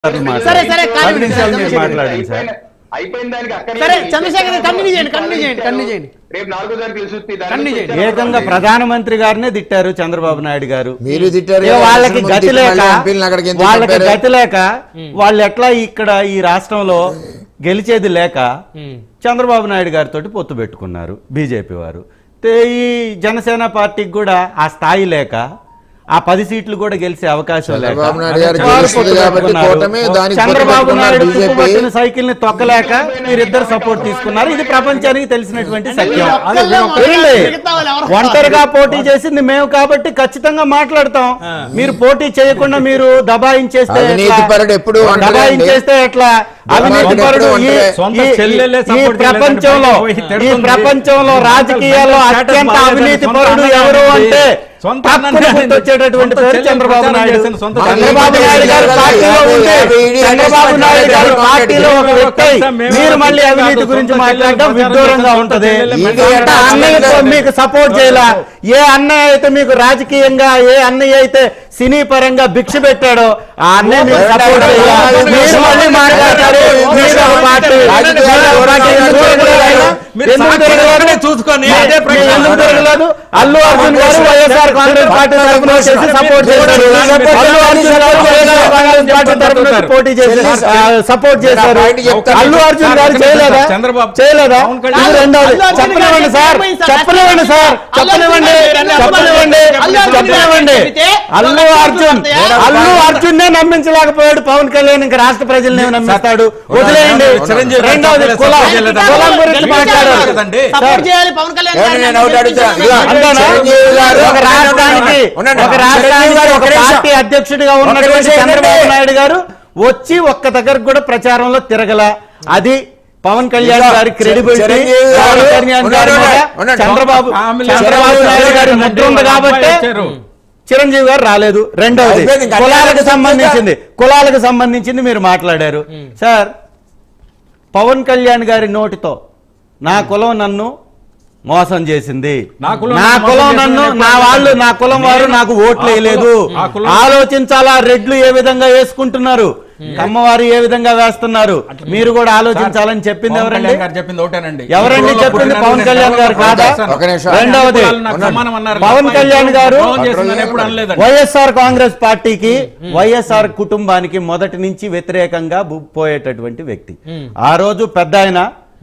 సరే, సరే, పది కానివ్వండి, నిమిషాలు మీరు చంద్రశేఖర్ మాట్లాడండి సార్ అయిపోయిన దానికి అక్కడ సరే, చంద్రశేఖర్ గారు కంటిన్యూ చేయండి, కంటిన్యూ చేయండి, కంటిన్యూ చేయండి. రేపు నాలుగో తారీఖు చూస్తే దాని కంటిన్యూ గురించి చేయండి. ఏకంగా ప్రధానమంత్రి గారినే తిట్టారు చంద్రబాబు నాయుడు గారు మీరు తిట్టారు ఏ కదా, వాళ్ళకి అసలు గతి ముందు లేక మళ్ళీ ఎంపీలను అక్కడికి ఎందుకు వాళ్ళకి పంపారు? గతి లేక వాళ్ళు ఎట్లా ఇక్కడ ఈ రాష్ట్రంలో గెలిచేది లేక చంద్రబాబు నాయుడు గారితో పొత్తు పెట్టుకున్నారు బీజేపీ వారు తే ఈ జనసేన పార్టీకి కూడా ఆ స్థాయి లేక ఆ పది సీట్లు కూడా గెలిచే అవకాశం లేక చంద్రబాబు నాయుడు గారు వారు గెలుస్తుంది పొత్తు కాబట్టి పెట్టుకున్నారు. కూటమి, దానికి చంద్రబాబు పొత్తు నాయుడు పెట్టుకున్నారు తుప్పు పట్టిన బీజేపీ. సైకిల్ ని తొక్కలేక మీరిద్దరు సపోర్ట్ తీసుకున్నారు ఇది ప్రపంచానికి తెలిసినటువంటి సత్యం ఒక్కళ్ళే వినండి. మిగతా వాళ్ళు ఎవరు? ఒంటరిగా పోటీ చేసింది మేము కాబట్టి ఖచ్చితంగా మాట్లాడతాం మీరు పోటీ చేయకుండా మీరు దబాయించేస్తే అవినీతి ఎట్లా? పరుడు ఎప్పుడు ఒంటరే అండి. దబాయించేస్తే ఎట్లా అవినీతి ఎప్పుడు పరుడు ఈ- ఒంటరే. సొంత ఈ- చెల్లెలే ఈ support ప్రపంచంలో చేయలేదని బయటకు పోయి ఈ తిడుతుంది. ప్రపంచంలో సొంత రాజకీయాల్లో status అత్యంత బాగాలేదని అవినీతి సొంత పరుడు అన్ననే ఎవరు అండి. అంటే సొంత తక్కువ అన్ననే అండి. గుర్తొచ్చేటటువంటి సొంత పేరు చెల్లెలు చంద్రబాబు ప్రచారం నాయుడు చేసిన సొంత చంద్రబాబు చెల్లెలు నాయుడు గారు యాభై- పార్టీలో యాభై- ఉంటే యాభై ఈడీ చంద్రబాబు నాయుడు గారు యాభై పార్టీలో ఒక యాభై వ్యక్తి మేమే మీరు మళ్ళీ సొంత అవినీతి చెల్లెలు గురించి ప్రచారం మాట్లాడడం చేసిన విడ్డూరంగా సొంత ఉంటది చెల్లెలు ఈడీ ఏ అంటే అన్నయ్య అన్నయ్య మీకు సపోర్ట్ చేయాల ఏ అన్నయ్య అయితే మీకు రాజకీయంగా ఏ అన్నయ్య అయితే సినీ పరంగా భిక్ష పెట్టాడో ఆ అన్నయ్య మీకు సపోర్ట్ చేయాలి మీరు మళ్ళీ మాట్లాడతారు మీరు ఒక పార్టీ మీరు ఒక పార్టీ ఎందుకు తిరగలేదు? మీరు ఎందుకు సాక్షి తిరగలేదు? దగ్గరే చూసుకొని మీ- అదే మీ ప్రశ్న. ఎందుకు తిరగలేదు అల్లు అర్జున్ గారు వైఎస్ఆర్ కాంగ్రెస్ పార్టీ తరఫున చేసి సపోర్ట్ చేశారు అల్లు అర్జున్ గారు వైఎస్ఆర్ కాంగ్రెస్ పార్టీ తరఫున నుంచి పోటీ చేసి సపోర్ట్ చేశారు పాయింట్ చెప్తాను. అల్లు అర్జున్ గారు చేయలేదా చంద్రబాబు చేయలేదా పవన్ కళ్యాణ్ ఇది రెండోది అల్లు అర్జున్ చెప్పనివ్వండి గారు సార్ ఏమైంది సార్? చెప్పనివ్వండి సార్ అల్లు అర్జున్ చెప్పనివ్వండి గారు చెప్పనివ్వండి అల్లు అర్జున్ గారు చెప్పనివ్వండి చెబితే అల్లు అర్జున్ అల్లు అర్జున్ నే నమ్మించలేకపోయాడు పవన్ కళ్యాణ్ ఇంకా రాష్ట్ర ప్రజల్ని నమ్మిస్తాడు వదిలేయండి చిరంజీవి గారు రెండోది సపోర్ట్ కులం చేయలేదా? కులం గురించి మాట్లాడారు కదండి. సపోర్ట్ చేయాలి పవన్ కళ్యాణ్ ఏమండి, గారిని నేను ఒకటి అడుగుతా. ఇదిగో, అంతేనా? చిరంజీవి గారు ఒక రాష్ట్రానికి ఉండండి. ఒక చిరంజీవి రాష్ట్రానికి గారు ఒక ఒక నిమిషం. పార్టీ అధ్యక్షుడిగా ఉన్నటువంటి నిమిషం చంద్రబాబు ఏంటంటే- నాయుడు గారు వచ్చి ఒక్క దగ్గరకు కూడా ప్రచారంలో తిరగల అది పవన్ కళ్యాణ్ ఇదిగో, గారి క్రెడిబిలిటీ చిరంజీవి గారు- పవన్ కళ్యాణ్ గారి ఉండండి, మీద ఉండండి. చంద్రబాబు ఫ్యామిలీ చంద్రబాబు అందరూ నాయుడు గారి వచ్చారు. ముద్ర ఉంది వాళ్ళ కాబట్టి అబ్బాయి వచ్చారు. చిరంజీవి గారు రాలేదు రెండవది అయిపోయింది, ఇంకా కులాలకు అన్ని సంబంధించింది కులాలకు సంబంధించింది మీరు మాట్లాడారు సార్ పవన్ కళ్యాణ్ గారి నోటితో నా కులం నన్ను మోసం చేసింది నా కులం నా నన్ను కులం మోసం నన్ను చేసింది నా వాళ్ళు నా కులం వారు నేను- నాకు ఓట్లు ఆ కులం- వేయలేదు ఆ కులం- ఆలోచించాలా రెడ్లు ఏ విధంగా వేసుకుంటున్నారు కమ్మవారు ఏ విధంగా వేస్తున్నారు మీరు కూడా ఆలోచించాలని చెప్పింది పవన్ ఎవరండి కళ్యాణ్ గారు చెప్పింది ఒకటేనండి ఎవరండి కులంలో చెప్పింది పుట్టిన పవన్ నేను కళ్యాణ్ గారు ఎవరో కాదా? చేశాను. ఒక నిమిషం. రెండవది కులాలు నాకు సమానం అన్నారు పవన్ తప్ప కళ్యాణ్ ఇప్పుడు గారు ద్రోహం చేసిందని ఎప్పుడు అనలేదండి వైఎస్ఆర్ కాంగ్రెస్ పార్టీకి వైఎస్ఆర్ కుటుంబానికి మొదటి నుంచి వ్యతిరేకంగా బు- పోయేటటువంటి వ్యక్తి ఆ రోజు పెద్ద ఆయన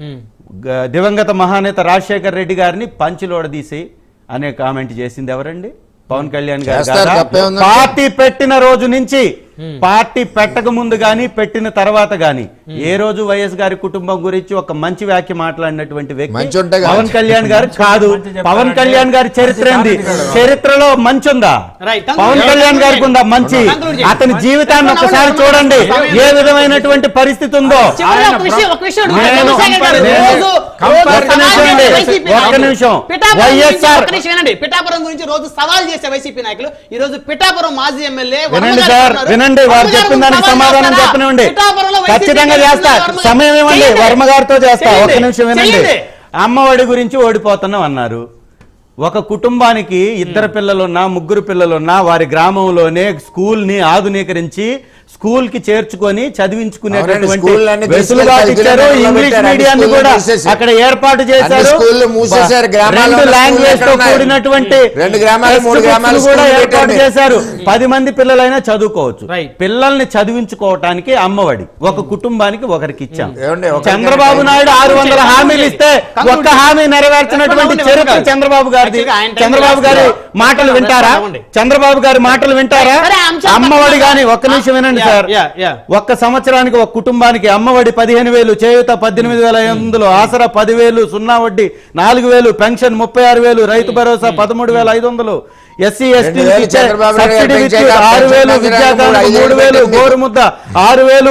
గ- దివంగత మహానేత రాజశేఖర్ రెడ్డి గారిని పంచిలోడదీసి అనే కామెంట్ చేసింది ఎవరండి పవన్ కళ్యాణ్ గారు చేస్తారు, కాదా? తప్పే ఉందండి. పార్టీ పెట్టిన రోజు నుంచి పార్టీ పెట్టక ముందు గాని పెట్టిన తర్వాత గాని ఏ రోజు వైఎస్ గారి కుటుంబం గురించి ఒక మంచి వ్యాఖ్య మాట్లాడినటువంటి మంచి వ్యక్తి ఉంటే కాదు. పవన్ కళ్యాణ్ గారు కాదు మంచి చెప్పారంటే పవన్ కళ్యాణ్ గారి చరిత్ర ఏంది మంచి చరిత్రలో మంచి ఉందా Right. Conclude పవన్ చేయండి. కళ్యాణ్ గారికి ఉందా మంచి Conclude చేయండి. అతని జీవితాన్ని ఒక్కసారి చూడండి ఏ విధమైనటువంటి పరిస్థితి ఉందో చివరిలో ఒక విషయం ఒక విషయం అడుగుతా. నేను చంద్రశేఖర్ గారు నేను రోజు ఒక్క రోజు సవాల్ నిమిషం చేసే అండి. వైసీపీ ఒక్క నాయకులు. నిమిషం. పిఠాపురం గురించి వైఎస్ఆర్ ఒక్క నిమిషం వినండి పిఠాపురం గురించి రోజు సవాల్ చేసే వైసీపీ నాయకులు ఈ రోజు పిఠాపురం మాజీ ఎమ్మెల్యే వర్మ వినండి గారు సార్ అంటున్నారు. వినండి వర్మ వారు గారు చెప్పిన దానికి సవాల్ సమాధానం చేస్తారా? చెప్పనివ్వండి పిఠాపురంలో వైసీపీ ఖచ్చితంగా నాయకులు చేస్తా వర్మ గారు- సమయం ఇవ్వండి చేయండి. వర్మ గారితో చేస్తా ఒక్క చేయండి. నిమిషం వినండి చేయండి. అమ్మఒడి గురించి ఓడిపోతున్నాం అన్నారు ఒక కుటుంబానికి ఇద్దరు పిల్లలున్నా ముగ్గురు పిల్లలున్నా వారి గ్రామంలోనే స్కూల్ ని ఆధునీకరించి స్కూల్ కి చేర్చుకొని చదివించుకునేటటువంటి అవునండి, స్కూళ్ళన్నీ వెసులుబాటు తీసుకెళ్ళి ఇచ్చారు తల్లిదండ్రులు ఇంగ్లీష్ పెట్టారు, మీడియాన్ని అన్ని కూడా స్కూళ్ళు మూసేశారు. అక్కడ ఏర్పాటు చేశారు స్కూళ్ళు మూసేశారు, గ్రామాల్లో రెండు ఉన్న లాంగ్వేజ్ తో స్కూళ్ళు ఎక్కడ కూడినటువంటి రెండు గ్రామాలు, మూడు టెక్స్ట్ గ్రామాలు బుక్స్ కూడా స్కూళ్ళు ఏర్పాటు పెట్టండి. చేశారు పది మంది పిల్లలైనా చదువుకోవచ్చు Right. పిల్లల్ని చదివించుకోవటానికి అమ్మఒడి ఒక కుటుంబానికి ఒకరికి ఇచ్చాం ఏమండి, ఒకరికి చంద్రబాబు అంటే నాయుడు ఆరు వందల Conclude హామీలు చేయండి. ఇస్తే Conclude ఒక్క హామీ నెరవేర్చినటువంటి Conclude చరిత్ర చేయండి. చంద్రబాబు గారిది Actually, ఆయన time చంద్రబాబు గారి last లో- మాటలు వింటారా అవ్వండి. చంద్రబాబు గారి మాటలు వింటారా సరే, అంశాలు అమ్మఒడి పక్కన గాని ఒక్క నిమిషం వినండి Yeah, సార్ yeah, yeah. ఒక్క సంవత్సరానికి ఒక కుటుంబానికి అమ్మఒడి పదిహేను వేలు చేయుత పద్దెనిమిది వేల ఐదు వందలు ఆసరా పదివేలు సున్నా వడ్డీ నాలుగు వేలు పెన్షన్ ముప్పై ఆరు వేలు రైతు భరోసా పదమూడు వేల ఐదు వందలు ఎస్సీ ఎస్టీ వేలు చంద్రబాబు నాయుడు సబ్సిడీ పెంచాక విద్యుత్ ఆరు వేలు పెన్షన్ విద్యాకాలకు ఐదు మూడు వేలు వేలు పెట్టింది. గోరుముద్ద ఆరు వేలు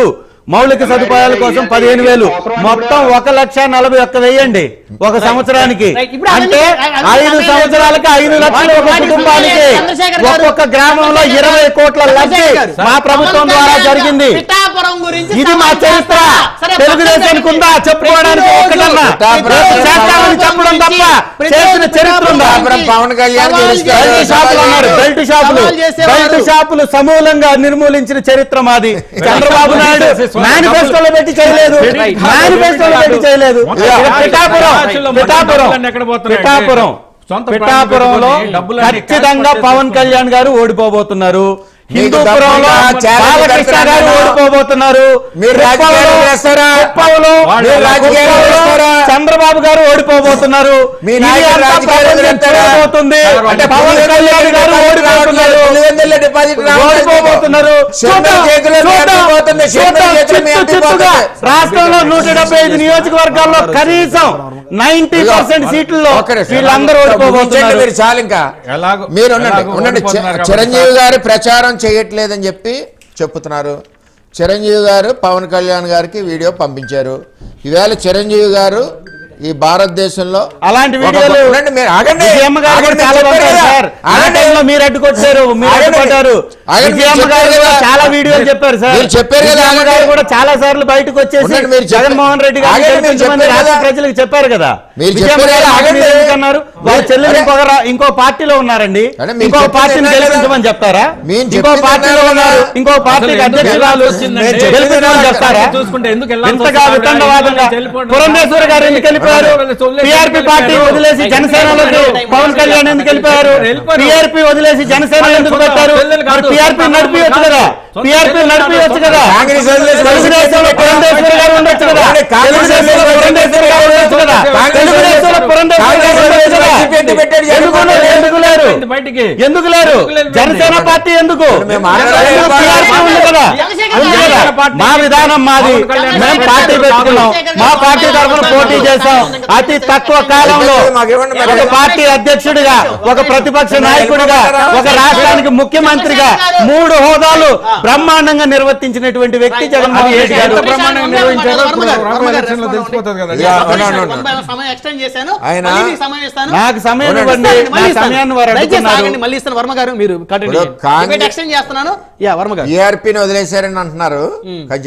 మౌలిక సదుపాయాల కోసం పదిహేను వేలు మొత్తం ఒక లక్ష నలభై ఒక్క వెయ్యండి ఒక సంవత్సరానికి Right. ఇప్పుడు అంటే అవన్నీ- ఐదు అవన్నీ- సంవత్సరాలకి ఐదు లక్షలు ఒక వాటి- కుటుంబానికి చంద్రశేఖర్ గారు- ఒక్కొక్క గ్రామంలో చంద్రశేఖర్ ఇరవై గారు- కోట్ల లబ్ధి చంద్రశేఖర్ గారు, మా ప్రభుత్వం పవన్ ద్వారా కళ్యాణ్ జరిగింది పిఠాపురం గురించి ఇది మా సవాల్ చరిత్ర చేస్తా. సరే, తెలుగుదేశానికి ఉందా చెప్పుకోవడానికి ప్రతిరోజు- ఒక్కటన్నా పిఠాపురం రేపు చేస్తామని చెప్పడం తప్ప చేసిన చరిత్ర ఉందా పిఠాపురం పవన్ కళ్యాణ్ సవాల్ గెలుస్తారు. బెల్ట్ చేసే- షాపులు అన్నారు బెల్ట్ షాపులు సవాల్ చేసేవారు. బెల్ట్ షాపులు సమూలంగా నిర్మూలించిన చరిత్ర మాది చంద్రబాబు నాయుడు మేనిఫెస్టోలో పెట్టి చేయలేదు Right. మేనిఫెస్టోలో పెట్టి చేయలేదు మొత్తం ఇక రాష్ట్ర- పిఠాపురం రాష్ట్రంలో మొత్తం పిఠాపురం డబ్బులన్నీ ఎక్కడ పోతున్నాయి? పిఠాపురం సొంత పిఠాపురంలో ప్రాంతం డబ్బులన్నీ ఖచ్చితంగా కాస్ట్ పవన్ చేసుకుంటూ- కళ్యాణ్ గారు ఓడిపోబోతున్నారు మీకు హిందూపురంలో డబ్బులు చాలా బాలకృష్ణ గారు పెడతారా? ఓడిపోబోతున్నారు మీరు రాజకీయాలు కుప్పంలో- చేస్తారా? కుప్పంలో వాళ్ళు మీరు రాజకీయాలు కుప్పంలో చేస్తారా? చంద్రబాబు గారు ఓడిపోబోతున్నారు మీ ఇది నాయకులు అంతా రాజకీయాలు ప్రపంచం చేస్తారా? చూడబోతుంది అంటే పవన్ కళ్యాణ్ గారు ఓడిపోతున్నారు పులివెందుల డిపాజిట్ రావట్లేదు. ఓడిపోబోతున్నారు శంకర్ చూద్దాం, చేతిలో మీ చూద్దాం, ఎంపీ పోతుంది. శంకర్ చూద్దాం, చేతిలో మీ చిత్తు ఎంపీ చిత్తుగా పోతుంది. రాష్ట్రంలో నూట డెబ్బై ఐదు నియోజకవర్గాల్లో కనీసం నైన్టీ పర్సెంట్ సీట్లలో ఒక్క నిమిషం. వీళ్ళందరూ ముగించండి ఓడిపోబోతున్నారు మీరు చాలు ఇంకా ఎలాగో- మీరు ఉండండి ఎలాగో ఉండండి ఓడిపోతున్నారు చి- కాబట్టి చిరంజీవి గారు ప్రచారం చేయట్లేదని చెప్పి చెప్తున్నారు చిరంజీవి గారు పవన్ కళ్యాణ్ గారికి వీడియో పంపించారు ఈవేళ చిరంజీవి గారు ఈ భారతదేశంలో అలాంటి ఒక- వీడియోలు ఉండండి మీరు ఆగండి విజయమ్మ గారు కూడా ఆగండి, చాలా చెప్పారు పంపారు కదా. సార్ ఆ ఆగండి. టైంలో మీరు అడ్డుకొచ్చారు మీరు ఆగండి. అడ్డుపడ్డారు ఆగండి, మీరు విజయమ్మ గారు చెప్పారు కూడా కదా. చాలా వీడియోలు చెప్పారు సార్ మీరు చెప్పారు కదా, విజయమ్మ గారు ఆగండి. కూడా చాలా సార్లు బయటకు వచ్చేసి ఉండండి, మీరు చెప్పారు. జగన్మోహన్ రెడ్డి గారు ఆగండి, మీరు గెలిపించమని చెప్పారు రాష్ట్ర కదా. ప్రజలకు చెప్పారు కదా మీరు విజయమ్మ చెప్పారు గారు కదా, ఆగండి ఆగండి. ఎందుకన్నారు వాళ్ళ మీరు- చెల్లెలు అరే. ఇంకొక రా- ఇంకో పార్టీలో ఉన్నారండి అరే, మీరు ఇంకో చెప్పింది పార్టీని విన్నారు కదా. గెలిపించమని చెప్తారా మేము ఇంకో చెప్పింది పార్టీలో విన్నారు ఉన్నారు కదా. ఇంకో పార్టీకి అసలు ఎందుకు అధ్యక్షురాలు వెళ్ళాల్సి వచ్చిందండి? నేను చెప్పింది గెలిపించమని విన్నారు చెప్తారా కదా. చూసుకుంటే ఎందుకు వెళ్ళాల్సి ఇంతగా వస్తుంది? వితండవాదంగా వెళ్ళిపోండి. పురంధేశ్వర గారు ఎందుకు వెళ్ళిపోయారు వెళ్ళిపోయారు. టీఆర్పీ పార్టీ వదిలేసి జనసేనలోకి పవన్ కళ్యాణ్ ఎందుకు వెళ్ళిపోయారు వెళ్ళిపోయారు. టీఆర్పీ వదిలేసి జనసేన ఎందుకు పెట్టారు చెల్లెలు కాదు. టీఆర్పీ నడిపియొచ్చు కదా సొంత టీఆర్పీ చెల్లెలు నడిపియొచ్చు కాదు. కదా కాంగ్రెస్ వదిలేసి తెలుగుదేశంలో పురంధేశ్వర గారు ఉండొచ్చు కదా కాంగ్రెస్ తెలుగుదేశంలో పురంధేశ్వర గారు ఉండొచ్చు కదా కాంగ్రెస్ తెలుగుదేశంలో పురంధేశ్వర గారు ఉండొచ్చు కదా పెట్టి పెట్టాడు ఎందుకు జగన్మోహన్ రెడ్డి. ఎందుకు లేరు పోయింది బయటికి ఎందుకు లేరు ఎందుకు లేరు? జనసేన పార్టీ ఎందుకు మేము మాట్లాడే ఎందుకు పార్టీ TRP ఉంది కదా జనసేన ఉంది కదా? పార్టీ. మా విధానం మాది పవన్ కళ్యాణ్ మేము గారు పార్టీ జనసేన పెట్టుకున్నాం పార్టీ. మా పార్టీ తరఫున పోటీ చేశాం అతి తక్కువ కాలంలో మాకు ఇవ్వండి మరి. ఒక పార్టీ అధ్యక్షుడిగా ఒక ప్రతిపక్ష నాయకుడిగా ఒక రాష్ట్రానికి ముఖ్యమంత్రిగా మూడు హోదాలు బ్రహ్మాండంగా నిర్వర్తించినటువంటి వ్యక్తి జగన్మోహన్ రెడ్డి ఎంత గారు బ్రహ్మాండంగా నిర్వహించారో ఇప్పుడు వర్మ గారు, రాబోయే వర్మ గారు ఎలక్షన్లో తెలిసిపోతుంది కదా యా, ఒక్క అవును, నిమిషం, అవును, వర్మ గారు సమయం ఎక్స్టెండ్ చేశాను ఆయన- మళ్ళీ మీకు సమయం ఇస్తాను నాకు సమయం అవునండి. ఇవ్వండి ఇస్తానండి, నా మళ్ళీ ఇస్తాను. సమయాన్ని వారు దయచేసి అడుగుతున్నారు ఆగండి, మళ్ళీ ఇస్తాను వర్మ గారు మీరు ఇప్పుడు కాంగ్రెస్- ఎక్స్టెండ్ చేస్తున్నాను యా వర్మ గారు ఈఆర్పీని వదిలేశారని అంటున్నారు